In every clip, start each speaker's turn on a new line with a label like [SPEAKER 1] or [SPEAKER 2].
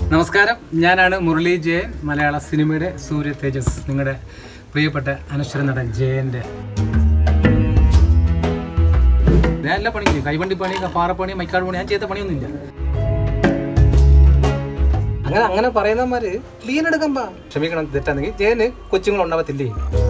[SPEAKER 1] നമസ്കാരം ഞാനാണ് മുരളി ജയൻ മലയാള സിനിമയുടെ സൂര്യ തേജസ് നിങ്ങളുടെ പ്രിയപ്പെട്ട അനശ്വര നടൻ ജയന്റെ ഞാൻ എല്ലാ പണിയും ചെയ്യും കൈവണ്ടി പണി പാറപ്പണി മൈക്കാട് പണി ഞാൻ ചെയ്ത പണിയൊന്നുമില്ല അങ്ങനെ അങ്ങനെ പറയുന്നവന്മാര് ക്ലീൻ എടുക്കാൻ പാ ക്ഷമിക്കണം തെറ്റാണെങ്കിൽ ജയന് കൊച്ചുങ്ങൾ ഉണ്ടാവത്തില്ലേ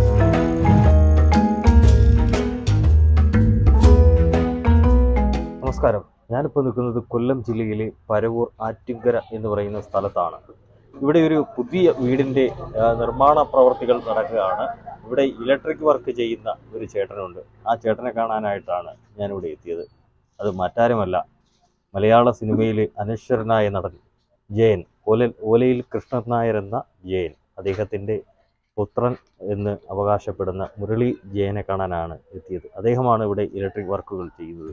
[SPEAKER 2] നമസ്കാരം ഞാനിപ്പോൾ നിൽക്കുന്നത് കൊല്ലം ജില്ലയിലെ പരവൂർ ആറ്റിങ്കര എന്ന് പറയുന്ന സ്ഥലത്താണ് ഇവിടെ ഒരു പുതിയ വീടിൻ്റെ ആ, നിർമ്മാണ പ്രവർത്തികൾ നടക്കുകയാണ് ഇവിടെ ഇലക്ട്രിക് വർക്ക് ചെയ്യുന്ന ഒരു ചേട്ടനുണ്ട് ആ ചേട്ടനെ കാണാനായിട്ടാണ് ഞാനിവിടെ എത്തിയത് അത് മറ്റാരുമല്ല മലയാള സിനിമയിലെ അനശ്വരനായ നടൻ ജയൻ ഓല ഓലയിൽ കൃഷ്ണൻ നായർ എന്ന ജയൻ അദ്ദേഹത്തിൻ്റെ പുത്രൻ എന്ന് അവകാശപ്പെടുന്ന മുരളി ജയനെ കാണാനാണ് എത്തിയത് അദ്ദേഹമാണ് ഇവിടെ ഇലക്ട്രിക് വർക്കുകൾ ചെയ്യുന്നത്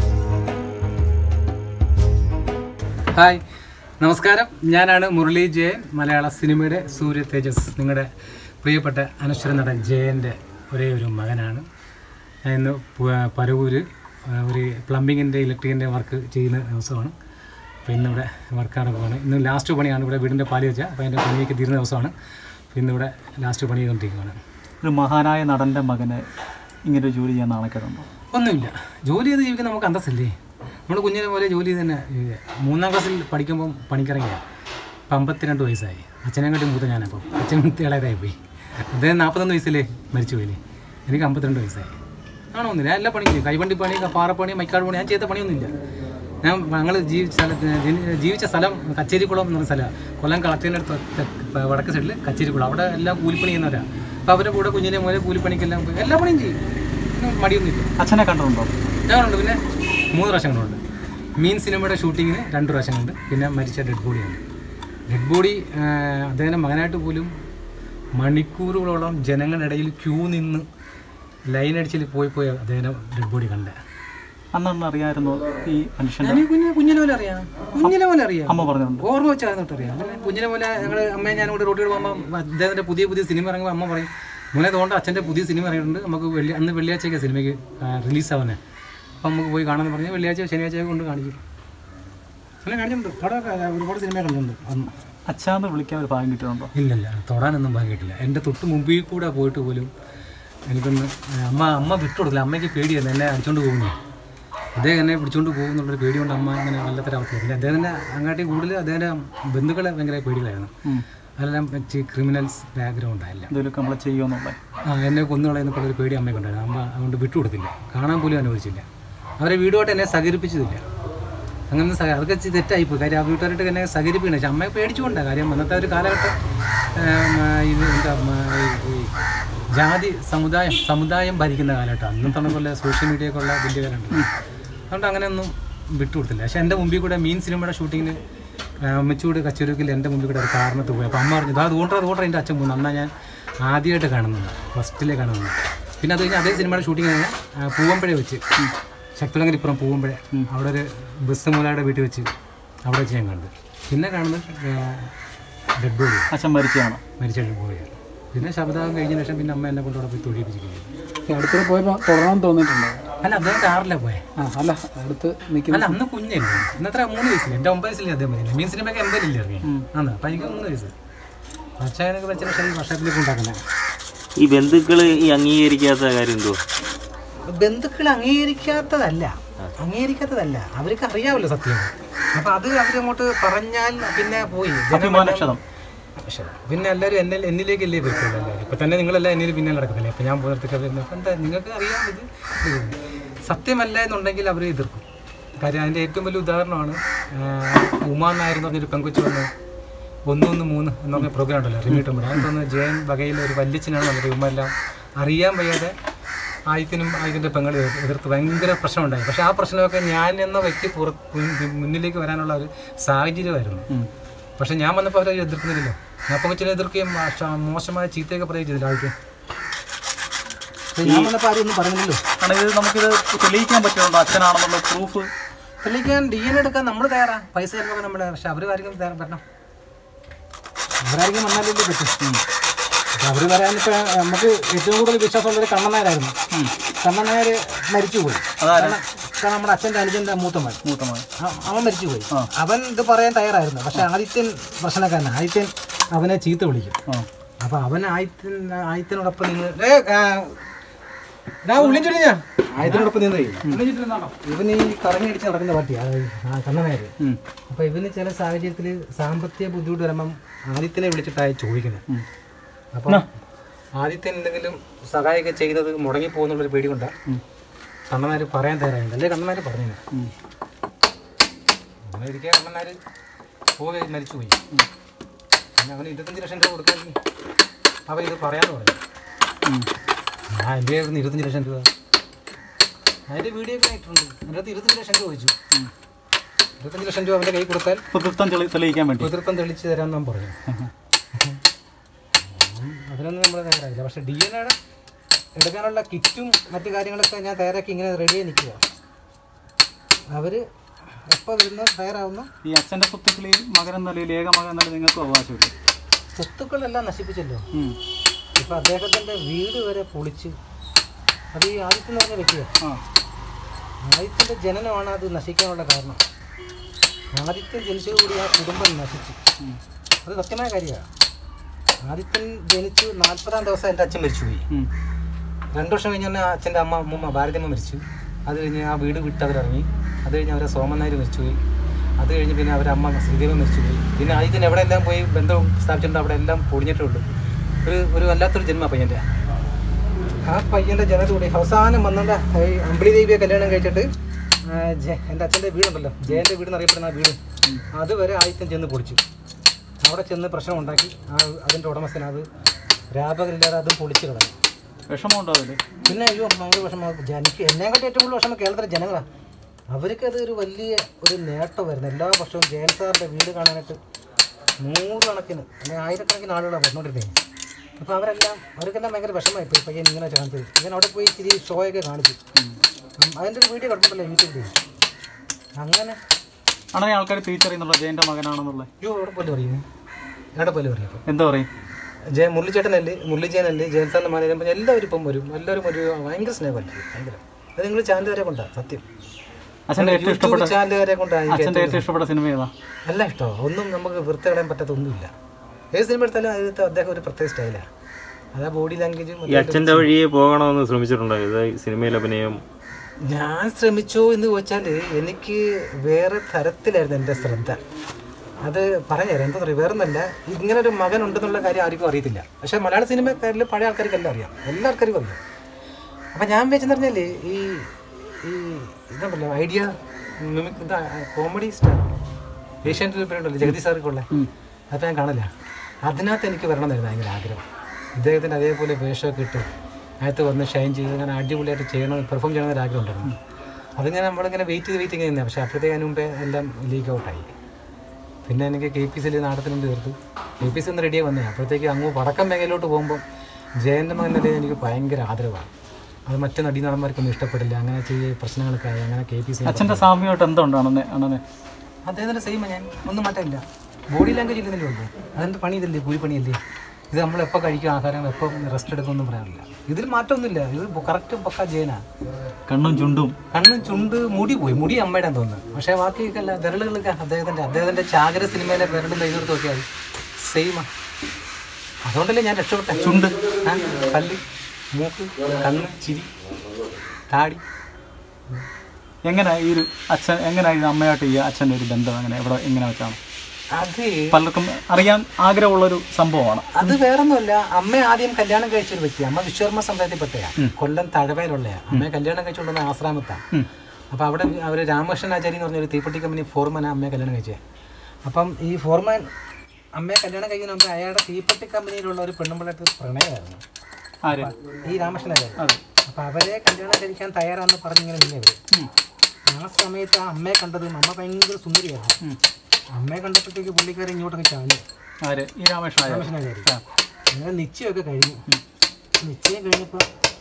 [SPEAKER 1] ഹായ് നമസ്കാരം ഞാനാണ് മുരളി ജയൻ മലയാള സിനിമയുടെ സൂര്യ തേജസ് നിങ്ങളുടെ പ്രിയപ്പെട്ട അനശ്വര നടൻ ജയൻ്റെ ഒരേ ഒരു മകനാണ് ഞാൻ ഇന്ന് പ- പരവൂര് ആ, ഒരു പ്ലംബിങ്ങിൻ്റെ ഇലക്ട്രിക്കിൻ്റെ വർക്ക് ചെയ്യുന്ന ദിവസമാണ് അപ്പോൾ ഇന്നിവിടെ വർക്ക് നടക്കുകയാണ് ഇന്ന് ലാസ്റ്റ് പണിയാണ് ഇവിടെ വീടിൻ്റെ പാല് വെച്ചാൽ അപ്പോൾ അതിൻ്റെ പണിയൊക്കെ തീരുന്ന ദിവസമാണ് അപ്പോൾ ഇന്നിവിടെ ലാസ്റ്റ് പണി ചെയ്തുകൊണ്ടിരിക്കുകയാണ്
[SPEAKER 3] ഒരു മഹാനായ നടൻ്റെ മകന് ഇങ്ങനൊരു ജോലി ചെയ്യാൻ നാണക്കേടുണ്ടോ
[SPEAKER 1] ഒന്നുമില്ല ജോലി ചെയ്ത് ജീവിക്കാൻ നമുക്ക് അന്തസ്സില്ലേ നമ്മൾ കുഞ്ഞിനെ പോലെ ജോലി ചെയ്ത് തന്നെ ഏ, മൂന്നാം ക്ലാസ്സിൽ പഠിക്കുമ്പം പണിക്കിറങ്ങിയ ഇപ്പം അമ്പത്തിരണ്ട് വയസ്സായി അച്ഛനെക്കാട്ടി മൂത്ത ഞാനപ്പം അച്ഛൻ ഇളയതായി പോയി അദ്ദേഹം നാൽപ്പത്തൊന്ന് വയസ്സിലേ മരിച്ചു പോയില്ലേ എനിക്ക് അമ്പത്തിരണ്ട് വയസ്സായി ആണോ ഒന്നുമില്ല ഞാൻ എല്ലാ പണിയും ചെയ്യും കൈവണ്ടി പണി പാറപ്പണി മൈക്കാട് പണി ഞാൻ ചെയ്ത പണിയൊന്നുമില്ല ഞാൻ ഞങ്ങൾ ജീവിച്ച സ്ഥലത്ത് ജനി- ജീവിച്ച സ്ഥലം കച്ചേരിക്കുളം എന്ന് പറഞ്ഞ സ്ഥലമാണ് കൊല്ലം കളക്ടറിൻ്റെ അടുത്ത് തെ- വടക്ക് സൈഡിൽ കച്ചേരിക്കുളം അവിടെ എല്ലാം കൂലിപ്പണി ചെയ്യുന്നവരാണ് അപ്പോൾ അവരുടെ കൂടെ കുഞ്ഞിനെ മുതൽ കൂലിപ്പണിക്കെല്ലാം പോയി എല്ലാ പണിയും ചെയ്യും ഒന്നും മടിയൊന്നുമില്ല
[SPEAKER 3] അച്ഛനെ കണ്ടിട്ടുണ്ടോ
[SPEAKER 1] ഞാനുണ്ട് പിന്നെ മൂന്ന് പ്രാവശ്യം കണ്ടുണ്ട് മീൻ സിനിമയുടെ ഷൂട്ടിങ്ങിന് രണ്ട് പ്രാവശ്യം കണ്ട് പിന്നെ മരിച്ച ഡെഡ് ബോഡിയുണ്ട് ഡെഡ് ബോഡി അദ്ദേഹം മകനായിട്ട് പോലും മണിക്കൂറുകളോളം ജനങ്ങളുടെ ഇടയിൽ ക്യൂ നിന്ന് ലൈൻ അടിച്ചിൽ പോയി പോയി അദ്ദേഹം ഡെഡ് ബോഡി കണ്ടേ
[SPEAKER 3] അന്നൊന്നും അറിയാമായിരുന്നു ഈ മനുഷ്യൻ്റെ
[SPEAKER 1] ഞാൻ കുഞ്ഞിനെ കുഞ്ഞിനെ പോലെ അറിയാം കുഞ്ഞിനെ പോലെ അറിയാം
[SPEAKER 3] അമ്മ പറഞ്ഞിട്ടുണ്ട്
[SPEAKER 1] ഓർമ്മ വെച്ചാൽ തൊട്ട് അറിയാം പിന്നെ കുഞ്ഞിനെ പോലെ ഞങ്ങൾ അമ്മയെ ഞാൻ ഇവിടെ റോട്ടിൽ പോകുമ്പോൾ അദ്ദേഹത്തിൻ്റെ പുതിയ പുതിയ സിനിമ ഇറങ്ങുമ്പോൾ അമ്മ പറയും മോനെ തോണ്ട അച്ഛൻ്റെ പുതിയ സിനിമ ഇറങ്ങിയിട്ടുണ്ട് നമുക്ക് വെള്ളി അന്ന് വെള്ളിയാഴ്ചയൊക്കെ സിനിമയ്ക്ക് റിലീസാവുന്നത് അപ്പം നമുക്ക് പോയി കാണാമെന്ന് പറഞ്ഞ് വെള്ളിയാഴ്ച ശനിയാഴ്ച കൊണ്ട് കാണിക്കും അങ്ങനെ കാണിച്ചിട്ടുണ്ട് അവിടെ ഒരുപാട് സിനിമ കണ്ടിട്ടുണ്ട് അന്ന്
[SPEAKER 3] അച്ഛാന്ന് വിളിക്കാൻ ഒരു ഭാഗ്യം കിട്ടിയിട്ടുണ്ടോ
[SPEAKER 1] ഇല്ലില്ല തൊടാനൊന്നും ഭാഗ്യമായിട്ടില്ല എൻ്റെ തൊട്ട് മുമ്പിൽ കൂടെ പോയിട്ട് പോലും എനിക്കൊന്ന് അമ്മ അമ്മ വിട്ടുകൊടുക്കില്ല അമ്മയ്ക്ക് പേടിയായിരുന്നു എന്നെ അടിച്ചുകൊണ്ട് പോകുന്നു അദ്ദേഹം എന്നെ പിടിച്ചുകൊണ്ട് പോകുന്നുള്ളൊരു പേടി കൊണ്ട് അമ്മ അങ്ങനെ വല്ലാത്തൊരവസ്ഥ പിന്നെ അദ്ദേഹത്തിൻ്റെ അങ്ങാട്ടി കൂടുതൽ അദ്ദേഹത്തിൻ്റെ ബന്ധുക്കളെ ഭയങ്കര പേടികളായിരുന്നു
[SPEAKER 3] ഉം.
[SPEAKER 1] അതെല്ലാം വെച്ച് ക്രിമിനൽസ് ബാക്ക്ഗ്രൗണ്ട് ആയില്ല
[SPEAKER 3] എന്തെങ്കിലുമൊക്കെ നമ്മളെ ചെയ്യുമെന്നുള്ള
[SPEAKER 1] ആ എന്നെ കൊന്നുകളയെന്നൊക്കെ ഒരു പേടി അമ്മയ്ക്കുണ്ടായിരുന്നു അമ്മ അതുകൊണ്ട് വിട്ടുകൊടുത്തില്ല കാണാൻ പോലും അനുവദിച്ചില്ല അവരെ വീടുമായിട്ട് എന്നെ സഹകരിപ്പിച്ചതില്ല അങ്ങനെ സഹ അതൊക്കെ ഇച്ചിരി തെറ്റായിപ്പോയി കാര്യം ആ വീട്ടുകാരായിട്ട് എന്നെ സഹകരിപ്പിക്കണം പക്ഷെ അമ്മയെ പേടിച്ചുകൊണ്ടാണ് കാര്യം അന്നത്തെ ഒരു കാലഘട്ടം ഏം, ആ, ഇത് എന്താ ഉം, ഈ- ഈ ജാതി സമുദായം സമുദായം ഭരിക്കുന്ന കാലഘട്ടം അന്നും തന്നെ പോലെ സോഷ്യൽ മീഡിയ ഒക്കെ ഉള്ള വലിയ കാലഘട്ടം അതുകൊണ്ട് അങ്ങനെയൊന്നും വിട്ടുകൊടുത്തില്ല പക്ഷെ എൻ്റെ മുമ്പിൽ കൂടെ മീൻ സിനിമയുടെ ഷൂട്ടിങ്ങിന് അമ്മച്ചൂട് കച്ചൂരിക്കിൽ എൻ്റെ മുമ്പിൽ കൂടെ ഒരു കാരണത്ത് പോയി അപ്പോൾ അമ്മ പറഞ്ഞു അത് അതുകൊണ്ടാ അതുകൊണ്ടാ എൻ്റെ അച്ഛൻ പോകുന്നു അന്നാ ഞാൻ ആദ്യമായിട്ട് കാണുന്നത് ഫസ്റ്റിലെ കാണുന്നത് പിന്നെ അത് കഴിഞ്ഞ് അതേ സിനിമയുടെ ഷൂട്ടിങ് കഴിഞ്ഞാൽ പൂവമ്പഴ വെച്ച് ശക്തിലങ്കരിപ്പുറം പൂവമ്പഴ അവിടെ ഒരു ബസ് മൂലയുടെ വീട്ടിൽ വെച്ച് അവിടെ വെച്ച് ഞാൻ കണ്ടു പിന്നെ കാണുന്നത് ഡെഡ് ബോഡി
[SPEAKER 3] അച്ഛൻ മരിച്ചതാണ്
[SPEAKER 1] മരിച്ച ഡെഡ് ബോഡിയാണ് പിന്നെ ശബ്ദം കഴിഞ്ഞ ശേഷം പിന്നെ അമ്മ എന്നെ കൊണ്ട് അവിടെ പോയി തൊഴിപ്പിച്ചിരിക്കുന്നു
[SPEAKER 4] അടുത്ത് പോയപ്പോൾ തുടരാൻ തോന്നിയിട്ടുണ്ടോ
[SPEAKER 1] അല്ല അദ്ദേഹം കാറിലാണ് പോയെ
[SPEAKER 4] ആ അല്ല അടുത്ത് നിൽക്കുന്ന
[SPEAKER 1] അല്ല അന്ന് കുഞ്ഞല്ലേ ഇന്നത്ര മൂന്ന് വയസ്സില്ല എൻ്റെ ഒമ്പത് വയസ്സിലെ അദ്ദേഹം മരിക്കുന്നത് മീൻ സിനിമയൊക്കെ എൺപതിലില്ലേ ഇറങ്ങി അന്ന് അപ്പം എനിക്ക് മൂന്ന് വയസ്സ് അച്ഛനൊക്കെ വെച്ച പക്ഷേ ഈ വർഷത്തിലേക്ക് ഉണ്ടാക്കുന്നത്
[SPEAKER 2] ഈ ബന്ധുക്കൾ ഈ അംഗീകരിക്കാത്ത കാര്യം എന്തോ
[SPEAKER 1] ബന്ധുക്കൾ അംഗീകരിക്കാത്തതല്ല അംഗീകരിക്കാത്തതല്ല അവർക്ക് അറിയാമല്ലോ സത്യം അപ്പൊ അത് അവരങ്ങോട്ട് പറഞ്ഞാൽ പിന്നെ പോയി
[SPEAKER 3] അഭിമാനക്ഷതം
[SPEAKER 1] പക്ഷേ പിന്നെ എല്ലാവരും എന്നിൽ എന്നിലേക്കല്ലേ പറ്റുള്ളൂ എല്ലാവരും ഇപ്പൊ തന്നെ നിങ്ങളെല്ലാം എന്നിൽ പിന്നെ നടക്കുന്നില്ലേ അപ്പൊ ഞാൻ പോകുന്നിടത്തൊക്കെ വരുന്നത് അപ്പൊ എന്താ നിങ്ങൾക്ക് അറിയാം ഇത് ഇത് സത്യമല്ല എന്നുണ്ടെങ്കിൽ അവർ എതിർക്കും കാര്യം അതിൻ്റെ ഏറ്റവും വലിയ ഉദാഹരണമാണ് ആ, ഉമാ നായർ എന്ന് പറഞ്ഞൊരു പെങ്കൊച്ചു വന്ന് ഒന്ന് ഒന്ന് മൂന്ന് എന്ന് പറഞ്ഞ പ്രോഗ്രാം ഉണ്ടല്ലോ റിമീ ടോമർ അത് തോന്നുന്നു ജയൻ വകയിൽ ഒരു വല്യച്ഛനാണ് വന്നത് ഉമ്മെല്ലാം അറിയാൻ വയ്യാതെ ആയുധത്തിനും ആയുധൻ്റെ പെങ്ങൾ എതിർത്ത് ഭയങ്കര പ്രശ്നമുണ്ടായി പക്ഷെ ആ പ്രശ്നമൊക്കെ ഞാൻ എന്ന വ്യക്തി പുറത്ത് മുന്നിലേക്ക് വരാനുള്ള ഒരു സാഹചര്യമായിരുന്നു പക്ഷെ ഞാൻ വന്നപ്പോൾ അവരെ എതിർക്കുന്നില്ലല്ലോ ഞാൻ കൊച്ചിനെ എതിർക്കുകയും മോശ- മോശമായ ചീത്തയൊക്കെ പറയുകയും ചെയ്തില്ല ആൾക്ക് ഞാൻ വന്നപ്പോൾ ആരും ഒന്നും പറഞ്ഞില്ലല്ലോ
[SPEAKER 3] കാരണം ഇത് നമുക്കിത് തെളിയിക്കാൻ പറ്റുന്നുണ്ടോ അച്ഛനാണെന്നുള്ള പ്രൂഫ്
[SPEAKER 1] തെളിയിക്കാൻ ഡി എൻ എടുക്കാൻ നമ്മൾ തയ്യാറാ പൈസ ചിലപ്പോൾ നമ്മുടെ പക്ഷെ അവർ ആയിരിക്കും തയ്യാറാ വരണം അവരായിരിക്കും വന്നാലല്ലേ പറ്റും അവർ വരാനിപ്പോൾ നമുക്ക് ഏറ്റവും കൂടുതൽ വിശ്വാസമുള്ളൊരു കണ്ണനായരായിരുന്നു കണ്ണനായർ മരിച്ചുപോയി
[SPEAKER 3] അതാരാ
[SPEAKER 1] കാരണം നമ്മുടെ അച്ഛൻ്റെ അനുജൻ്റെ മൂത്തമ്മൻ
[SPEAKER 3] മൂത്തമായ
[SPEAKER 1] അ- അവൻ മരിച്ചുപോയി അവൻ ഇത് പറയാൻ തയ്യാറായിരുന്നു പക്ഷെ ആദിത്യൻ പ്രശ്നക്കാരനാണ് ആദിത്യൻ അവനെ ചീത്ത വിളിക്കും
[SPEAKER 3] ആ
[SPEAKER 1] അപ്പൊ അവൻ ആദിത്യൻ ആദിത്യനോടൊപ്പം നിന്ന് ഏ, ആ, ഡാ, ഉള്ളിച്ചൊടി ഞാൻ ആദിത്യനോടൊപ്പം നിന്ന് ഇവന് ഈ കറങ്ങി അടിച്ച് നടക്കുന്ന പാർട്ടിയാ കണ്ണനായത്
[SPEAKER 3] ഉം.
[SPEAKER 1] അപ്പൊ ഇവന് ചില സാഹചര്യത്തിൽ സാമ്പത്തിക ബുദ്ധിമുട്ട് വരുമ്പം ആദിത്യനെ വിളിച്ചിട്ടായി ചോദിക്കുന്നത് അപ്പം ആദിത്യൻ എന്തെങ്കിലും സഹായമൊക്കെ ചെയ്യുന്നത് മുടങ്ങി പോകുന്നുള്ളൊരു പേടി കൊണ്ടാ കണ്ണനാര് പറയാൻ തയ്യാറായില്ല അല്ലേ കണ്ണനാര് പറഞ്ഞു
[SPEAKER 3] ഉം.
[SPEAKER 1] അങ്ങനെ ഇരിക്കെ കണ്ണനാര് പോയി മരിച്ചുപോയി പിന്നെ അവന് ഇരുപത്തഞ്ച് ലക്ഷം രൂപ കൊടുക്കാൻ അവൻ ഇത് പറയാന്ന് പറഞ്ഞു
[SPEAKER 3] ഉം.
[SPEAKER 1] ഞാൻ എൻ്റെ ആയിരുന്നു ഇരുപത്തഞ്ച് ലക്ഷം രൂപ അതിൻ്റെ വീഡിയോ ഒക്കെ ആയിട്ടുണ്ട് എൻ്റെ അടുത്ത് ഇരുപത്തഞ്ച് ലക്ഷം രൂപ ചോദിച്ചു ഇരുപത്തഞ്ച് ലക്ഷം രൂപ അവൻ്റെ കൈ കൊടുത്താൽ
[SPEAKER 3] പിതൃത്വം തെളി തെളിയിക്കാൻ വേണ്ടി
[SPEAKER 1] പിതൃത്വം തെളിച്ച് തരാമെന്ന് ഞാൻ പറഞ്ഞു ഉം, അതിനൊന്നും നമ്മൾ തയ്യാറായില്ല പക്ഷേ ഡി എൻ എയുടെ എടുക്കാനുള്ള കിറ്റും മറ്റു കാര്യങ്ങളൊക്കെ ഞാൻ തയ്യാറാക്കി ഇങ്ങനെ റെഡിയായി നിൽക്കുക അവർ എപ്പോൾ വരുന്ന തയ്യാറാവുന്ന
[SPEAKER 3] ഈ അച്ഛൻ്റെ സ്വത്തുക്കൾ ഈ മകനെന്ന നിലയിൽ ഏക മകൻ എന്ന നിലയിൽ നിങ്ങൾക്ക് അവകാശമില്ല
[SPEAKER 1] സ്വത്തുക്കളെല്ലാം നശിപ്പിച്ചല്ലോ
[SPEAKER 3] ഉം.
[SPEAKER 1] ഇപ്പം അദ്ദേഹത്തിൻ്റെ വീട് വരെ പൊളിച്ച് അത് ഈ ആദിത്യം എന്ന് പറഞ്ഞ വ്യക്തിയാണ്
[SPEAKER 3] ആ
[SPEAKER 1] ആദിത്യൻ്റെ ജനനമാണ് അത് നശിക്കാനുള്ള കാരണം ആദിത്യൻ ജനിച്ചതുകൂടി ആ കുടുംബം നശിച്ചു അത് സത്യമായ കാര്യമാണ് ആദിത്യൻ ജനിച്ചു നാൽപ്പതാം ദിവസം എൻ്റെ അച്ഛൻ മരിച്ചുപോയി
[SPEAKER 3] ഉം.
[SPEAKER 1] രണ്ട് വർഷം കഴിഞ്ഞ് തന്നെ അച്ഛൻ്റെ അമ്മ അമ്മൂമ്മ ഭാരതമ്മ മരിച്ചു അത് കഴിഞ്ഞ് ആ വീട് വിട്ട് അവരിറങ്ങി അത് കഴിഞ്ഞ് അവരെ സോമനായർ മരിച്ചുപോയി അത് കഴിഞ്ഞ് പിന്നെ അവരെ അമ്മ ശ്രീദേവി മരിച്ചുപോയി പിന്നെ ആദിത്യൻ എവിടെയെല്ലാം പോയി ബന്ധം സ്ഥാപിച്ചിട്ടുണ്ട് അവിടെ എല്ലാം പൊടിഞ്ഞിട്ടുണ്ട് ഒരു ഒരു വല്ലാത്തൊരു ജന്മ പയ്യൻ്റെ ആ പയ്യൻ്റെ ജനതകൂടി അവസാനം വന്നത് ഈ അമ്പിളി ദേവിയെ കല്യാണം കഴിച്ചിട്ട് ആ, ജെ- എൻ്റെ അച്ഛൻ്റെ വീടുണ്ടല്ലോ ജയൻ്റെ വീട് എന്നറിയപ്പെടുന്ന ആ വീട് അതുവരെ ആദിത്യൻ ചെന്ന് പൊളിച്ചു അവിടെ ചെന്ന് പ്രശ്നം ഉണ്ടാക്കി ആ അതിൻ്റെ ഉടമസ്ഥൻ അത് രാപകലില്ലാതെ അത് പൊളിച്ചു കളഞ്ഞു
[SPEAKER 3] വിഷമം ഉണ്ടാവില്ലേ
[SPEAKER 1] പിന്നെ അയ്യോ ഭയങ്കര വിഷമം എനിക്ക് എന്നെക്കാട്ടി ഏറ്റവും കൂടുതൽ വിഷമം കേരളത്തിലെ ജനങ്ങളാണ് അവർക്ക് അത് ഒരു വലിയ ഒരു നേട്ടമായിരുന്നു എല്ലാ വർഷവും ജയൻ സാറിൻ്റെ വീട് കാണാനായിട്ട് നൂറുകണക്കിന് അല്ലെങ്കിൽ ആയിരക്കണക്കിന് ആളുകളാണ് വന്നുകൊണ്ടിരുന്നത് അപ്പോൾ അവരെല്ലാം അവർക്കെല്ലാം ഭയങ്കര വിഷമമായി പോയി പയ്യൻ ഇങ്ങനെ കാണിച്ചത് ഇങ്ങനെ അവിടെ പോയി ഇച്ചിരി ഷോയൊക്കെ കാണിച്ചു ഉം, അതിൻ്റെ ഒരു വീഡിയോ കിടപ്പുണ്ടല്ലോ യൂട്യൂബിൽ അങ്ങനെ
[SPEAKER 3] ആണെങ്കിൽ ആൾക്കാർ തിരിച്ചറിയുന്നുള്ള ജയൻ്റെ മകനാണെന്നുള്ള
[SPEAKER 1] അയ്യോ അവിടെ പോലെ പറയുന്നു എവിടെ പോലെ പറയും ഇപ്പോൾ
[SPEAKER 3] എന്താ പറയും
[SPEAKER 1] ജയ മുരളിച്ചേട്ടനല്ലേ മുരളിജയനല്ലേ ജയൻ സാറിൻ്റെ മാനേജം എല്ലാവരും ഇപ്പം വരും എല്ലാവരും ഒരു ഭയങ്കര സ്നേഹമല്ലേ ഭയങ്കര അത് നിങ്ങൾ ചാനലുകാരെ കൊണ്ടാണ് സത്യം
[SPEAKER 3] അച്ഛൻ്റെ ഏറ്റവും ഇഷ്ടപ്പെട്ട
[SPEAKER 1] ചാനലുകാരെ കൊണ്ടാണ് എനിക്ക്
[SPEAKER 3] അച്ഛൻ്റെ ഏറ്റവും ഇഷ്ടപ്പെട്ട സിനിമ ഏതാ
[SPEAKER 1] അല്ല ഇഷ്ടം ഒന്നും നമുക്ക് വൃത്തികളയാൻ പറ്റാത്ത ഒന്നുമില്ല ഏത് സിനിമ എടുത്താലും അതിലത്തെ അദ്ദേഹം ഒരു പ്രത്യേക സ്റ്റൈലാണ് അതാ ബോഡി ലാംഗ്വേജും
[SPEAKER 2] ഈ അച്ഛൻ്റെ വഴിയെ പോകണമെന്ന് ശ്രമിച്ചിട്ടുണ്ടോ ഇത് സിനിമയിൽ അഭിനയം
[SPEAKER 1] ഞാൻ ശ്രമിച്ചു എന്ന് ചോദിച്ചാൽ എനിക്ക് വേറെ തരത്തിലായിരുന്നു എൻ്റെ ശ്രദ്ധ അത് പറഞ്ഞുതരാം എന്താ പറയുക വേറെ ഒന്നല്ല ഇങ്ങനെ ഒരു മകൻ ഉണ്ടെന്നുള്ള കാര്യം ആർക്കും അറിയത്തില്ല പക്ഷേ മലയാള സിനിമക്കാരിൽ പഴയ ആൾക്കാർക്കെല്ലാം അറിയാം എല്ലാ ആൾക്കാർക്കും അറിയാം അപ്പം ഞാൻ വെച്ചെന്ന് പറഞ്ഞാൽ ഈ ഈ ഇതുണ്ടല്ലോ ഐഡിയ മിമിക് ഇതാ കോമഡി സ്റ്റാർ ഏഷ്യാനെറ്റിൽ ഉണ്ടല്ലോ ജഗദീഷ് സാറൊക്കെ ഉള്ള അതൊക്കെ ഞാൻ കാണില്ല അതിനകത്ത് എനിക്ക് വരണമെന്നായിരുന്നു ഭയങ്കര ആഗ്രഹം ഇദ്ദേഹത്തിന് അതേപോലെ വേഷമൊക്കെ ഇട്ട് അതിനകത്ത് വന്ന് ഷൈൻ ചെയ്ത് അങ്ങനെ അടിപൊളിയായിട്ട് ചെയ്യണം പെർഫോം ചെയ്യണമെന്നൊരു ആഗ്രഹം ഉണ്ടായിരുന്നു അതിങ്ങനെ നമ്മളിങ്ങനെ വെയിറ്റ് ചെയ്ത് വെയിറ്റ് ചെയ്ത് നിന്നേ പക്ഷേ അപ്പോഴത്തേക്ക് അതിന് മുമ്പേ എല്ലാം ലീക്ക് ഔട്ടായി പിന്നെ എനിക്ക് കെ പി സിയിൽ നാടകത്തിനും തീർത്തു കെ പി സി ഒന്ന് റെഡിയായി വന്നേ അപ്പോഴത്തേക്ക് അങ്ങ് വടക്കം മേഖലയിലോട്ട് പോകുമ്പോൾ ജയൻ്റെ മകൻ നിലയിൽ എനിക്ക് ഭയങ്കര ആദരവാണ് അത് മറ്റു നടീനടന്മാർക്കൊന്നും ഇഷ്ടപ്പെടില്ല അങ്ങനെ ചെയ്യ പ്രശ്നങ്ങളൊക്കെ ആയി അങ്ങനെ കെ പി സി
[SPEAKER 3] അച്ഛൻ്റെ സാമ്യമായിട്ട് എന്തുണ്ട് അണ്ണനെ അണ്ണനെ
[SPEAKER 1] അദ്ദേഹത്തിൻ്റെ സെയിം ഞാൻ ഒന്നും മാറ്റമില്ല ബോഡി ലാംഗ്വേജ് ഇല്ലെന്നല്ലേ ഉള്ളൂ അതിൻ്റെ പണി ഇതല്ലേ കൂലിപ്പണിയല്ലേ ഇത് നമ്മൾ എപ്പോൾ കഴിക്കും ആഹാരം എപ്പോൾ റെസ്റ്റ് എടുക്കുമെന്നും പറയാനില്ല ഇതിൽ മാറ്റമൊന്നുമില്ല ഇത് കറക്റ്റ് പക്ക ജയനാണ്
[SPEAKER 3] കണ്ണും ചുണ്ടും
[SPEAKER 1] കണ്ണും ചുണ്ട് മുടി പോയി മുടി അമ്മയുടെ തോന്നുന്നു പക്ഷേ ബാക്കിയൊക്കെ അല്ല വിരലുകളൊക്കെ അദ്ദേഹത്തിൻ്റെ അദ്ദേഹത്തിൻ്റെ ചാകര സിനിമയിലെ വിരലും കൈകൊടുത്ത് നോക്കിയാൽ സെയിമാ അതുകൊണ്ടല്ലേ ഞാൻ രക്ഷപ്പെട്ടെ ചുണ്ട് ആ, പല്ല് മൂക്ക് കണ്ണ് ചിരി താടി
[SPEAKER 3] എങ്ങനെ ഈ ഒരു അച്ഛൻ എങ്ങനെ ഈ അമ്മയായിട്ട് ഈ അച്ഛൻ്റെ ഒരു ബന്ധം എങ്ങനെ എവിടെ എങ്ങനെ വെച്ചാണ്
[SPEAKER 1] അത്
[SPEAKER 3] പലർക്കും അറിയാൻ ആഗ്രഹമുള്ളൊരു സംഭവമാണ്
[SPEAKER 1] അത് വേറൊന്നുമല്ല അമ്മ ആദ്യം കല്യാണം കഴിച്ച ഒരു വ്യക്തി അമ്മ വിശ്വകർമ്മ സമുദായത്തിൽപ്പെട്ടയാ കൊല്ലം തഴവയിലുള്ളയാ അമ്മയെ കല്യാണം കഴിച്ചുകൊണ്ടുവന്ന ആശ്രാമത്താണ് അപ്പൊ അവിടെ അവർ രാമകൃഷ്ണൻ ആചാരി എന്ന് പറഞ്ഞൊരു തീപ്പെട്ടി കമ്പനി ഫോർമാനാണ് അമ്മയെ കല്യാണം കഴിച്ചത് അപ്പം ഈ ഫോർമാൻ അമ്മയെ കല്യാണം കഴിക്കുന്ന മുമ്പ് അയാളുടെ തീപ്പെട്ടി കമ്പനിയിലുള്ള ഒരു പെണ്ണുമ്പിളായിട്ട് പ്രണയമായിരുന്നു
[SPEAKER 3] ആര്
[SPEAKER 1] ഈ രാമകൃഷ്ണൻ ആചാരി
[SPEAKER 3] അതെ
[SPEAKER 1] അപ്പൊ അവരെ കല്യാണം കഴിക്കാൻ തയ്യാറാന്ന് പറഞ്ഞിങ്ങനെ നിന്നവര് ആ സമയത്ത് ആ അമ്മയെ കണ്ടതും അമ്മ ഭയങ്കര സുന്ദരിയായിരുന്നു അമ്മയെ കണ്ടപ്പോഴത്തേക്ക് പുള്ളിക്കാരൻ ഇങ്ങോട്ടൊക്കെ ചാഞ്ഞു
[SPEAKER 3] ആര് ഈ രാമകൃഷ്ണൻ ആര്?
[SPEAKER 1] രാമകൃഷ്ണനാചാരി അങ്ങനെ നിശ്ചയമൊക്കെ കഴിഞ്ഞു നിശ്ചയം കഴിഞ്ഞപ്പോൾ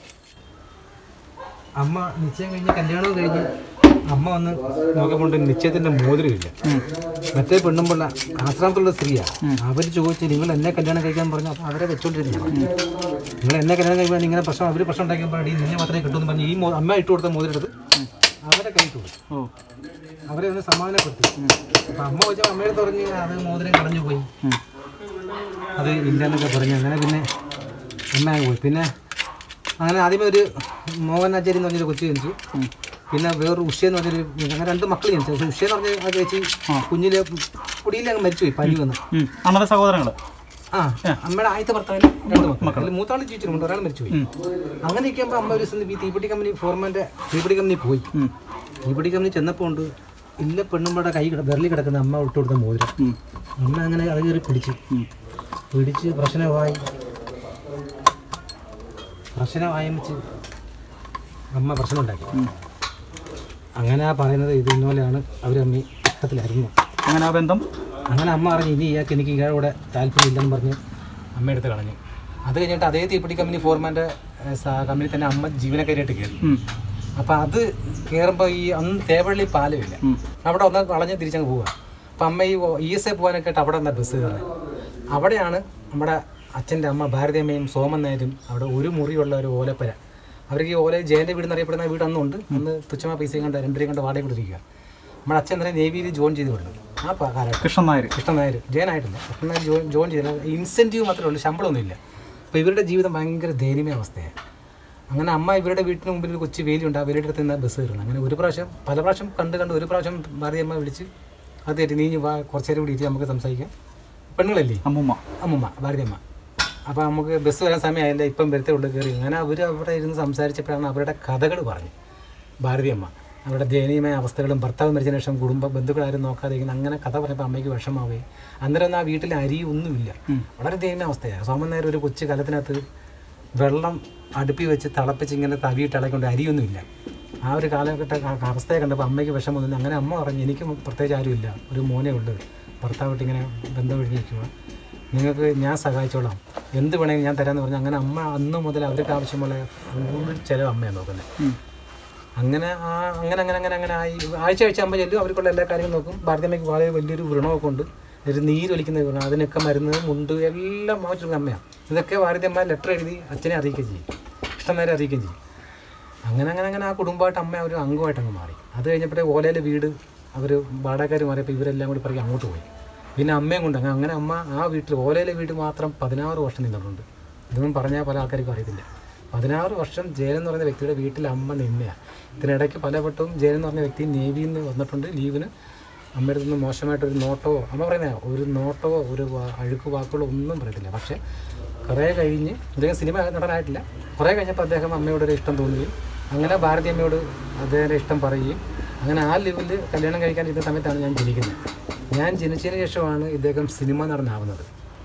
[SPEAKER 1] അമ്മ നിശ്ചയം കഴിഞ്ഞ് കല്യാണവും കഴിഞ്ഞ് അമ്മ വന്ന് നോക്കുമ്പോൾ നിശ്ചയത്തിന്റെ മോതിരമില്ല മറ്റേ പെണ്ണുമ്പിള്ള ആശ്രമത്തുള്ള സ്ത്രീയാ അവര് ചോദിച്ചു നിങ്ങൾ എന്നെ കല്യാണം കഴിക്കാൻ പറഞ്ഞു അപ്പൊ അവരെ വെച്ചോണ്ടിരുന്നു നിങ്ങൾ എന്നെ കല്യാണം കഴിക്കാൻ ഇങ്ങനെ പ്രശ്നം അവര് പ്രശ്നം ഉണ്ടാക്കിയപ്പോൾ നിന്നെ മാത്രമേ കിട്ടുമെന്ന് പറഞ്ഞ് ഈ മോ- അമ്മ ഇട്ട് കൊടുത്ത മോതിരെടുത്ത് അവരെ കൈ പോയി
[SPEAKER 3] ഓ
[SPEAKER 1] അവരെ ഒന്ന് സമാധാനപ്പെടുത്തി അപ്പം അമ്മ ചോദിച്ചാൽ അമ്മയുടെ പറഞ്ഞ് അത് മോതിരം കളഞ്ഞു പോയി
[SPEAKER 3] ഉം.
[SPEAKER 1] അത് ഇല്ലെന്നൊക്കെ പറഞ്ഞു അങ്ങനെ പിന്നെ അമ്മ അങ്ങ് പോയി പിന്നെ അങ്ങനെ ആദ്യമേ ഒരു മോഹനാചാരി എന്ന് പറഞ്ഞൊരു കൊച്ചു ജനിച്ചു പിന്നെ വേറൊരു ഉഷ എന്ന് പറഞ്ഞൊരു അങ്ങനെ രണ്ട് മക്കൾ ജനിച്ചു പക്ഷേ ഉഷ എന്ന് പറഞ്ഞ ആ ചേച്ചി കുഞ്ഞിലെ പൊടിയിൽ അങ്ങ് മരിച്ചുപോയി പനി വന്ന്
[SPEAKER 3] ഉം. അണ്ണന്റെ സഹോദരങ്ങൾ
[SPEAKER 1] ആ അമ്മയുടെ ആദ്യത്തെ ഭർത്താവിന് രണ്ട് മക്കൾ അതിൽ മൂത്താൾ ജീവിച്ചിട്ടുണ്ട് ഒരാൾ മരിച്ചുപോയി അങ്ങനെ ഇരിക്കുമ്പോൾ അമ്മ ഒരു ദിവസം ഈ തീപ്പെട്ടി കമ്പനി ഫോർമാൻ്റെ തീപ്പെട്ടി കമ്പനി പോയി തീപ്പെട്ടി കമ്പനി ചെന്നപ്പോൾ ഉണ്ട് ഇല്ല പെണ്ണുമ്പടെ കൈ കിട- വിരലിൽ കിടക്കുന്ന അമ്മ ഇട്ട് കൊടുത്ത മോതിരം അമ്മ അങ്ങനെ അത് കയറി പിടിച്ച് പിടിച്ച് പ്രശ്നമായി പ്രശ്നമായി വെച്ച് അമ്മ പ്രശ്നം ഉണ്ടാക്കി അങ്ങനെ ആ പറയുന്നത് ഇത് ഇന്നോലെയാണ് അവർ അമ്മ ഇഷ്ടത്തിലായിരുന്നു
[SPEAKER 3] അങ്ങനെ ആ ബന്ധം
[SPEAKER 1] അങ്ങനെ അമ്മ പറഞ്ഞു ഇനി ഇയാൾക്ക് എനിക്ക് ഇയാളോടെ താല്പര്യമില്ലെന്ന് പറഞ്ഞ് അമ്മ എടുത്ത് കളഞ്ഞു അത് കഴിഞ്ഞിട്ട് അതേ തീപ്പെട്ടി കമ്പനി ഫോർമാൻ്റെ കമ്പനി തന്നെ അമ്മ ജീവനക്കാരിയായിട്ട് കയറി
[SPEAKER 3] ഉം.
[SPEAKER 1] അപ്പം അത് കയറുമ്പോൾ ഈ അന്ന് തേവള്ളി പാലമില്ല അവിടെ ഒന്ന് കളഞ്ഞ് തിരിച്ചങ്ങ് പോവുക അപ്പം അമ്മ ഈ ഇ എസ് എ പോകാനൊക്കെ ആയിട്ട് അവിടെ എന്താ ബസ് കയറുന്നത് അവിടെയാണ് നമ്മുടെ അച്ഛൻ്റെ അമ്മ ഭാരതീയമ്മയും സോമൻ നായരും അവിടെ ഒരു മുറിയുള്ള ഒരു ഓലപ്പര അവർക്ക് ഈ ഓല ജയൻ്റെ വീട് എന്നറിയപ്പെടുന്ന വീട് അന്നുണ്ട് അന്ന് തുച്ഛമായ പൈസയും കണ്ട് രണ്ടരയും കണ്ട് വാടക കൊടുത്തിരിക്കുക നമ്മുടെ അച്ഛൻ തന്നെ നേവിയിൽ ജോയിൻ ചെയ്ത് വിടുന്നത് ആ പ- കാലഘട്ടം
[SPEAKER 3] കൃഷ്ണൻ നായർ
[SPEAKER 1] കൃഷ്ണൻ നായർ ജയനായിട്ടില്ല കൃഷ്ണൻ നായർ ജോയിൻ ജോയിൻ ചെയ്തില്ല ഇൻസെൻറ്റീവ് മാത്രമേ ഉള്ളൂ ശമ്പളമൊന്നുമില്ല അപ്പോൾ ഇവരുടെ ജീവിതം ഭയങ്കര ദയനീയ അവസ്ഥയാണ് അങ്ങനെ അമ്മ ഇവരുടെ വീട്ടിന് മുമ്പിൽ ഒരു കൊച്ചു വേലിയുണ്ട് ആ വേലിയുടെ അടുത്ത് നിന്ന് ബസ് കയറുന്നത് അങ്ങനെ ഒരു പ്രാവശ്യം പല പ്രാവശ്യം കണ്ട് കണ്ട് ഒരു പ്രാവശ്യം ഭാര്യയമ്മ വിളിച്ച് അത് തെറ്റി നീ വാ കുറച്ച് നേരം കൂടി ഇരുത്തി നമുക്ക് സംസാരിക്കാം പെണ്ണുങ്ങളല്ലേ
[SPEAKER 3] അമ്മുമ്മ
[SPEAKER 1] അമ്മുമ്മ ഭാര്യയമ്മ അപ്പോൾ നമുക്ക് ബസ് വരാൻ സമയമായില്ല ഇപ്പം വരത്തെ ഉള്ളിൽ കയറി അങ്ങനെ അവർ അവിടെ ഇരുന്ന് സംസാരിച്ചപ്പോഴാണ് അവരുടെ കഥകൾ പറഞ്ഞു ഭാരതിയമ്മ അവരുടെ ദയനീയമായ അവസ്ഥകളും ഭർത്താവ് മരിച്ചതിന് ശേഷം കുടുംബ ബന്ധുക്കളാരും നോക്കാതെ ഇരിക്കുന്ന അങ്ങനെ കഥ പറഞ്ഞപ്പോൾ അമ്മയ്ക്ക് വിഷമാവേ അന്നേരം ഒന്നും ആ വീട്ടിൽ അരി ഒന്നുമില്ല വളരെ ദയനീയ അവസ്ഥയാണ് സോമൻ നേരം ഒരു കൊച്ചു കലത്തിനകത്ത് വെള്ളം അടുപ്പി വെച്ച് തിളപ്പിച്ച് ഇങ്ങനെ തവിയിട്ട് ഇളക്കൊണ്ട് അരിയൊന്നുമില്ല ആ ഒരു കാലഘട്ട ആ അവസ്ഥയെ കണ്ടപ്പോൾ അമ്മയ്ക്ക് വിഷമം തോന്നി അങ്ങനെ അമ്മ പറഞ്ഞു എനിക്ക് പ്രത്യേകിച്ച് ആരുമില്ല ഒരു മോനെ ഉണ്ട് ഭർത്താവായിട്ട് ഇങ്ങനെ ബന്ധം ഒഴിഞ്ഞിരിക്കുക നിങ്ങൾക്ക് ഞാൻ സഹായിച്ചോളാം എന്ത് വേണമെങ്കിലും ഞാൻ തരാമെന്ന് പറഞ്ഞു അങ്ങനെ അമ്മ അന്ന് മുതൽ അവർക്ക് ആവശ്യമുള്ള ഫുൾ ചിലവ് അമ്മയാണ് നോക്കുന്നത് അങ്ങനെ ആ അങ്ങനെ അങ്ങനെ അങ്ങനെ അങ്ങനെ ആയി ആഴ്ച ആഴ്ച അമ്മ ചെല്ലും അവർക്കുള്ള എല്ലാ കാര്യങ്ങളും നോക്കും ഭാരതമ്മയ്ക്ക് വളരെ വലിയൊരു വ്രണമൊക്കെ ഉണ്ട് ഒരു നീരൊലിക്കുന്ന വ്രണം അതിനൊക്കെ മരുന്ന് മുണ്ട് എല്ലാം വാങ്ങിച്ചിരുന്ന അമ്മയാണ് ഇതൊക്കെ ഭാരതമ്മ ലെറ്റർ എഴുതി അച്ഛനെ അറിയിക്കുകയും ചെയ്യും ഇഷ്ടം നേരെ അറിയിക്കുകയും ചെയ്യും അങ്ങനെ അങ്ങനെ അങ്ങനെ ആ കുടുംബമായിട്ട് അമ്മ ഒരു അംഗമായിട്ട് അങ്ങ് മാറി അത് കഴിഞ്ഞപ്പോഴേ ഓലയിലെ വീട് അവർ വാടകക്കാർ മാറിയപ്പോൾ ഇവരെല്ലാം കൂടി പറയും അങ്ങോട്ട് പോയി പിന്നെ അമ്മയും കൊണ്ട് അങ്ങ് അങ്ങനെ അമ്മ ആ വീട്ടിൽ ഓലയിലെ വീട് മാത്രം പതിനാറ് വർഷം നിന്നിട്ടുണ്ട് ഇതൊന്നും പറഞ്ഞാൽ പല ആൾക്കാർക്കും അറിയത്തില്ല പതിനാറ് വർഷം ജയൻ എന്ന് പറയുന്ന വ്യക്തിയുടെ വീട്ടിൽ അമ്മ നിന്നെയാണ് ഇതിനിടയ്ക്ക് പലവട്ടവും ജയൻ എന്ന് പറഞ്ഞ വ്യക്തി നേവിയിൽ നിന്ന് വന്നിട്ടുണ്ട് ലീവിന് അമ്മയുടെ നിന്ന് മോശമായിട്ടൊരു നോട്ടോ അമ്മ പറയുന്ന ഒരു നോട്ടോ ഒരു വാ- അഴുക്ക് വാക്കുകളോ ഒന്നും പറയത്തില്ല പക്ഷേ കുറേ കഴിഞ്ഞ് അദ്ദേഹം സിനിമ നടനായിട്ടില്ല കുറേ കഴിഞ്ഞപ്പോൾ അദ്ദേഹം അമ്മയോടൊരു ഇഷ്ടം തോന്നുകയും അങ്ങനെ ഭാരതി അമ്മയോട് അദ്ദേഹത്തിൻ്റെ ഇഷ്ടം പറയുകയും അങ്ങനെ ആ ലെവലിൽ കല്യാണം കഴിക്കാൻ ഇരുന്ന സമയത്താണ് ഞാൻ ജനിക്കുന്നത് ഞാൻ ജനിച്ചതിന് ശേഷമാണ് ഇദ്ദേഹം സിനിമ നടനാവുന്നത്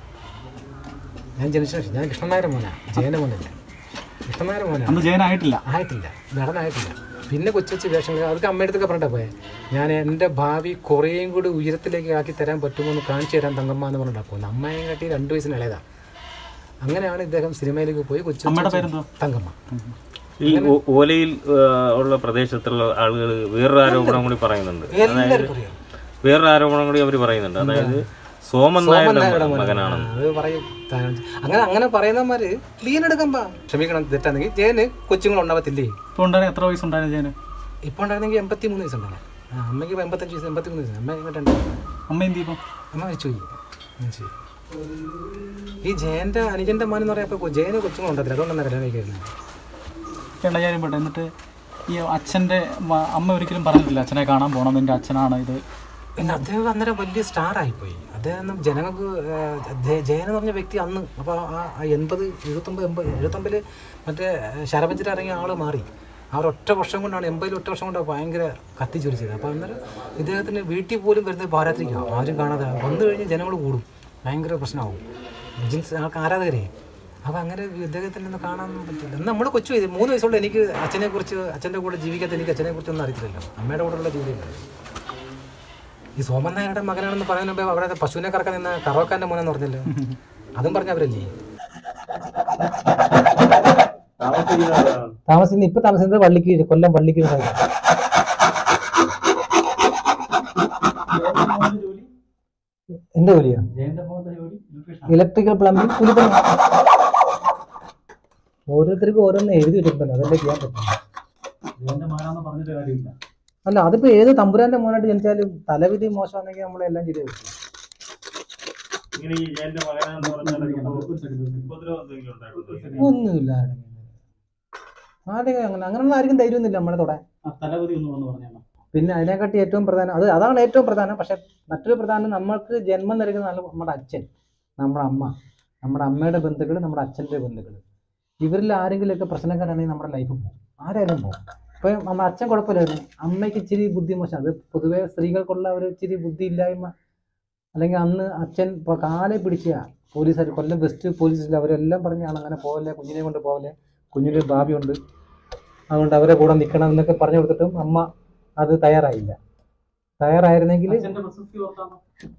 [SPEAKER 1] ഞാൻ ജനിച്ച ശേഷം ഞാൻ കൃഷ്ണനായര മോനാണ് ജയന മോനല്ല കൃഷ്ണനായര മോനാണ്
[SPEAKER 3] അന്ന് ജയനായിട്ടില്ല
[SPEAKER 1] ആയിട്ടില്ല നടനായിട്ടില്ല പിന്നെ കൊച്ചു കൊച്ചു വേഷങ്ങൾ അതൊക്കെ അമ്മയടുത്തൊക്കെ പറഞ്ഞിട്ടാ പോയെ ഞാൻ എൻ്റെ ഭാവി കുറേയും കൂടി ഉയരത്തിലേക്ക് ആക്കി തരാൻ പറ്റുമോ എന്ന് കാണിച്ചു തരാൻ തങ്കമ്മ എന്ന് പറഞ്ഞിട്ടാ പോകുന്നത് അമ്മയെ കാട്ടി രണ്ടു വയസ്സിന് ഇളയതാ അങ്ങനെയാണ് ഇദ്ദേഹം സിനിമയിലേക്ക് പോയി കൊച്ചു
[SPEAKER 3] അമ്മയുടെ പേരെന്തോ
[SPEAKER 1] തങ്കമ്മ
[SPEAKER 2] ഈ ഓ- ഓലയിൽ ആ, ഉള്ള പ്രദേശത്തുള്ള ആളുകൾ വേറൊരു ആരോപണം കൂടി പറയുന്നുണ്ട്
[SPEAKER 1] എല്ലാവർക്കും അറിയാം
[SPEAKER 2] വേറൊരു ആരോപണം കൂടി അവർ പറയുന്നുണ്ട് അതായത് സോമൻ നായരുടെ മകനാണെന്ന്
[SPEAKER 1] അത് പറയും താൻ- അങ്ങനെ അങ്ങനെ പറയുന്നവന്മാര് ക്ലീൻ എടുക്കുമ്പോ ക്ഷമിക്കണം തെറ്റാണെങ്കിൽ ജയന് കൊച്ചുങ്ങൾ ഉണ്ടാവത്തില്ലേ
[SPEAKER 3] ഇപ്പോൾ ഉണ്ടായിരുന്ന എത്ര വയസ്സുണ്ടായിരുന്നു ജയന്
[SPEAKER 1] ഇപ്പൊ ഉണ്ടായിരുന്നെങ്കിൽ എൺപത്തി മൂന്ന് വയസ്സുണ്ടല്ലേ ആ അമ്മയ്ക്ക് ഇപ്പൊ എൺപത്തഞ്ച് വയസ്സ് എൺപത്തി മൂന്ന് വയസ്സ് അമ്മ എങ്ങോട്ടുണ്ട്
[SPEAKER 3] അമ്മ എന്ത് ചെയ്യും
[SPEAKER 1] അമ്മ മരിച്ചുപോയി മരിച്ചു ഈ ജയന്റെ അനുജന്റെ മോൻ എന്ന് പറയുമ്പോൾ ജയന് കൊച്ചുങ്ങൾ ഉണ്ടത്തില്ല അതുകൊണ്ടാണ് കല്യാണം കഴിക്കുന്നത്
[SPEAKER 3] ചേട്ടാ ഞാൻ പോട്ടെ എന്നിട്ട് ഈ അച്ഛൻ്റെ മ- അമ്മ ഒരിക്കലും പറഞ്ഞിട്ടില്ല അച്ഛനെ കാണാൻ പോകണം നിൻ്റെ അച്ഛനാണ് ഇത്
[SPEAKER 1] പിന്നെ അദ്ദേഹം അന്നേരം വലിയ സ്റ്റാർ ആയിപ്പോയി അദ്ദേഹം ജനങ്ങൾക്ക് ഏഹ്, ജയ- ജയൻ എന്ന് പറഞ്ഞ വ്യക്തി അന്ന് അപ്പോൾ ആ എൺപത് എഴുപത്തൊമ്പത് എൺപത് എഴുപത്തൊമ്പതിൽ മറ്റേ ശരഭഞ്ചിൽ ഇറങ്ങിയ ആൾ മാറി ആ ഒരു ഒറ്റ വർഷം കൊണ്ടാണ് എൺപതിൽ ഒറ്റ വർഷം കൊണ്ടാണ് ഭയങ്കര കത്തിച്ചൊലി ചെയ്തത് അപ്പോൾ അന്നേരം ഇദ്ദേഹത്തിന് വീട്ടിൽ പോലും വരുന്നത് ഭാരത്തിലേക്കാണ് ആരും കാണാതെ വന്നു കഴിഞ്ഞ് ജനങ്ങൾ കൂടും ഭയങ്കര പ്രശ്നമാവും ജിൻസ് ആൾക്ക് ആരാധകരെ അപ്പോൾ അങ്ങനെ ഇദ്ദേഹത്തിൽ നിന്ന് കാണാൻ പറ്റില്ല എന്നാൽ നമ്മൾ കൊച്ചു ഇത് മൂന്ന് വയസ്സുള്ള എനിക്ക് അച്ഛനെ കുറിച്ച് അച്ഛൻ്റെ കൂടെ ജീവിക്കാത്ത എനിക്ക് അച്ഛനെ കുറിച്ചൊന്നും അറിയത്തില്ലല്ലോ അമ്മയുടെ കൂടെയുള്ള ജീവിതം ഈ സോമൻ നായരുടെ മകനാണെന്ന് പറയുന്ന മുമ്പേ അവിടെ പശുവിനെ കറക്കാൻ നിന്ന കറവക്കാരൻ്റെ മോനെന്ന് പറഞ്ഞല്ലോ അതും പറഞ്ഞവരല്ലേ താമസിക്കുന്ന ഇപ്പൊ താമസിക്കുന്നത് വള്ളിക്ക് കൊല്ലം വള്ളിക്ക് എന്റെ ജോലിയാ ഇലക്ട്രിക്കൽ പ്ലംബിംഗ് കൂലിപ്പണി ഓരോരുത്തർക്കും ഓരോന്ന് എഴുതി വെച്ചിട്ടുണ്ടല്ലോ അതല്ലേ ചെയ്യാൻ പറ്റും
[SPEAKER 3] ജയൻ്റെ മകനാന്ന് പറഞ്ഞിട്ട് കാര്യമില്ല
[SPEAKER 1] അല്ല അതിപ്പോ ഏത് തമ്പുരാന്റെ മോനായിട്ട് ജനിച്ചാലും തലവിധി മോശമാണെങ്കിൽ നമ്മളെല്ലാം ശരിയാവും
[SPEAKER 2] ഇങ്ങനെ ഈ എന്റെ മകനാന്ന് പറഞ്ഞാൽ ഉപദ്രവം എന്തെങ്കിലും ഉണ്ടായിട്ടുണ്ടോ
[SPEAKER 1] ഒന്നുമില്ല ആരെങ്കിലും അങ്ങനെ അങ്ങനെയുള്ള ആർക്കും ധൈര്യമൊന്നുമില്ല നമ്മളെ തൊടാൻ
[SPEAKER 3] ആ തലവതി ഒന്ന് വന്ന് പറഞ്ഞാൽ
[SPEAKER 1] പിന്നെ അതിനെക്കാട്ടി ഏറ്റവും പ്രധാനം അത് അതാണ് ഏറ്റവും പ്രധാനം പക്ഷെ മറ്റൊരു പ്രധാനം നമ്മൾക്ക് ജന്മം നൽകുന്ന നല്ല നമ്മുടെ അച്ഛൻ നമ്മുടെ അമ്മ നമ്മുടെ അമ്മയുടെ ബന്ധുക്കൾ നമ്മുടെ അച്ഛൻ്റെ ബന്ധുക്കൾ ഇവരിൽ ആരെങ്കിലുമൊക്കെ പ്രശ്നക്കാരാണെങ്കിൽ നമ്മുടെ ലൈഫ് പോകും ആരായാലും പോകും ഇപ്പം നമ്മുടെ അച്ഛൻ കുഴപ്പമില്ലായിരുന്നു അമ്മയ്ക്ക് ഇച്ചിരി ബുദ്ധി മോശം അത് പൊതുവെ സ്ത്രീകൾക്കുള്ള ഒരു ഇച്ചിരി ബുദ്ധി ഇല്ലായ്മ അല്ലെങ്കിൽ അന്ന് അച്ഛൻ ഇപ്പോൾ കാലെ പിടിച്ച പോലീസുകാർ കൊല്ലം വെസ്റ്റ് പോലീസിൽ അവരെല്ലാം പറഞ്ഞാണ് അങ്ങനെ പോകല്ലേ കുഞ്ഞിനെ കൊണ്ട് പോകല്ലേ കുഞ്ഞിന് ഭാവിയുണ്ട് അതുകൊണ്ട് അവരെ കൂടെ നിൽക്കണം എന്നൊക്കെ പറഞ്ഞു കൊടുത്തിട്ടും അമ്മ അത് തയ്യാറായില്ല തയ്യാറായിരുന്നെങ്കിൽ
[SPEAKER 3] അച്ഛന്റെ പ്രശസ്തി ഓർത്താണ്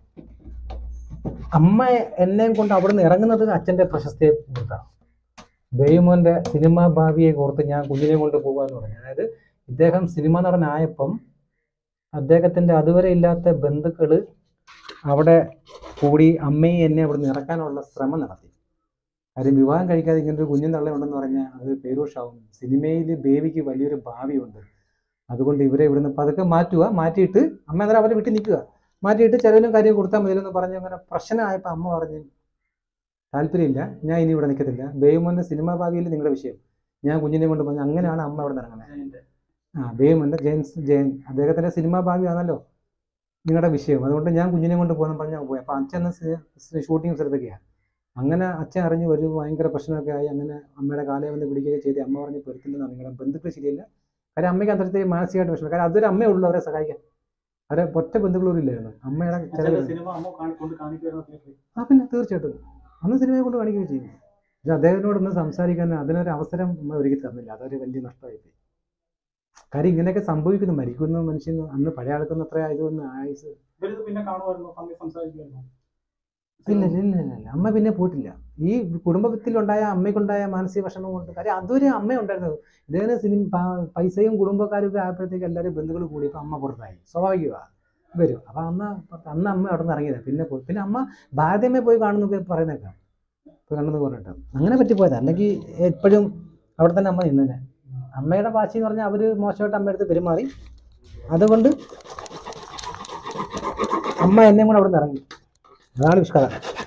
[SPEAKER 1] അമ്മ എന്നെയും കൊണ്ട് അവിടുന്ന് ഇറങ്ങുന്നത് അച്ഛൻ്റെ പ്രശസ്തിയെ കുറിച്ചാണ് ബേയുമോൻ്റെ സിനിമാ ഭാവിയെ ഓർത്ത് ഞാൻ കുഞ്ഞിനെ കൊണ്ട് പോകാന്ന് പറഞ്ഞു അതായത് ഇദ്ദേഹം സിനിമാ നടനായപ്പം അദ്ദേഹത്തിൻ്റെ അതുവരെ ഇല്ലാത്ത ബന്ധുക്കൾ അവിടെ കൂടി അമ്മയെ എന്നെ അവിടുന്ന് ഇറക്കാനുള്ള ശ്രമം നടത്തി കാര്യം വിവാഹം കഴിക്കാതെ ഇങ്ങനൊരു കുഞ്ഞും തള്ളയുണ്ടെന്ന് പറഞ്ഞാൽ അത് പേരൂഷാവും സിനിമയിൽ ബേബിക്ക് വലിയൊരു ഭാവിയുണ്ട് അതുകൊണ്ട് ഇവരെ ഇവിടുന്ന് പതുക്കെ മാറ്റുക മാറ്റിയിട്ട് അമ്മ അന്നേരം അവരെ വിട്ട് നിൽക്കുക മാറ്റിയിട്ട് ചെലവിനും കാര്യം കൊടുത്താൽ മതിയെന്ന് പറഞ്ഞ് അങ്ങനെ പ്രശ്നമായപ്പോൾ അമ്മ പറഞ്ഞു താല്പര്യമില്ല ഞാൻ ഇനി ഇവിടെ നിൽക്കത്തില്ല ബേയുമോൻ്റെ സിനിമാ ഭാവിയിൽ നിങ്ങളുടെ വിഷയം ഞാൻ കുഞ്ഞിനെ കൊണ്ട് പറഞ്ഞു അങ്ങനെയാണ് അമ്മ അവിടെ നിന്ന് ഇറങ്ങുന്നത് ആ ബേയുമോൻ്റെ ജെയിൻസ് ജയൻ അദ്ദേഹത്തിൻ്റെ സിനിമാ ഭാവിയാണല്ലോ നിങ്ങളുടെ വിഷയം അതുകൊണ്ട് ഞാൻ കുഞ്ഞിനെ കൊണ്ട് പോകുന്ന പറഞ്ഞാൽ പോയി അപ്പോൾ അച്ഛൻ ഷൂട്ടിംഗ് സ്ഥലത്തൊക്കെയാണ് അങ്ങനെ അച്ഛൻ അറിഞ്ഞ് ഒരു ഭയങ്കര പ്രശ്നമൊക്കെ ആയി അങ്ങനെ അമ്മയുടെ കാലയെ വന്ന് പിടിക്കുകയൊക്കെ ചെയ്ത് അമ്മ പറഞ്ഞ് പെരുത്തില്ലെന്ന് നിങ്ങളുടെ ബന്ധുക്കൾ ശരിയല്ല കാര്യം അമ്മയ്ക്ക് അന്തരത്തെ മാനസികമായിട്ട് വിഷമം കാരണം അതൊരു അമ്മയേ ഉള്ളൂ അവരെ സഹായിക്കാൻ അവരെ ഒറ്റ ബന്ധുക്കളും ഇല്ലായിരുന്നു അമ്മയുടെ ചില
[SPEAKER 3] സിനിമ അമ്മ കാണി- കൊണ്ട് കാണിക്കുമായിരുന്നു തിയേറ്ററിൽ
[SPEAKER 1] ആ പിന്നെ തീർച്ചയായിട്ടും അന്ന് സിനിമയെ കൊണ്ട് കാണിക്കുകയും ചെയ്യും പക്ഷെ അദ്ദേഹത്തിനോട് ഒന്ന് സംസാരിക്കാൻ അതിനൊരു അവസരം നമ്മൾ ഒരുക്കി തന്നില്ല അതൊരു വലിയ നഷ്ടമായി പോയി കാര്യം ഇങ്ങനെയൊക്കെ സംഭവിക്കുന്നു മരിക്കുന്ന മനുഷ്യൻ അന്ന് പഴയ ആൾക്കൊന്നും അത്ര ഇതൊന്നും ആയുസ്
[SPEAKER 3] ഇവരിത് പിന്നെ കാണുമായിരുന്നു തമ്മിൽ സംസാരിക്കുമായിരുന്നു
[SPEAKER 1] ഇല്ല ഇല്ല ഇല്ല ഇല്ല, ഇല്ല അമ്മ പിന്നെ പോയിട്ടില്ല ഈ കുടുംബത്തിലുണ്ടായ അമ്മയ്ക്കുണ്ടായ മാനസിക വിഷമം കൊണ്ട് കാര്യം അതൊരു അമ്മ ഉണ്ടായിരുന്നത് ഇദ്ദേഹത്തിന് സിനിമ പ- പൈസയും കുടുംബക്കാരും ഒക്കെ ആയപ്പോഴത്തേക്ക് എല്ലാവരും ബന്ധുക്കൾ കൂടി ഇപ്പം അമ്മ പുറത്തായി സ്വാഭാവികമാണ് വരും അപ്പം അന്ന് അന്ന് അമ്മ അവിടെ നിന്ന് ഇറങ്ങിയതാണ് പിന്നെ പോയി പിന്നെ അമ്മ ഭാരതമ്മയെ പോയി കാണുന്നൊക്കെ പറയുന്നേക്കാം പോയി കണ്ടെന്ന് പറഞ്ഞിട്ട് അങ്ങനെ പറ്റിപ്പോയതാ അല്ലെങ്കിൽ എപ്പോഴും അവിടെ തന്നെ അമ്മ നിന്നേനെ അമ്മയുടെ വാശി എന്ന് പറഞ്ഞാൽ അവർ മോശമായിട്ട് അമ്മയുടെ അടുത്ത് പെരുമാറി അതുകൊണ്ട് അമ്മ എന്നെ കൂടെ അവിടെ നിന്ന് ഇറങ്ങി അതാണ് വിഷ്കഥ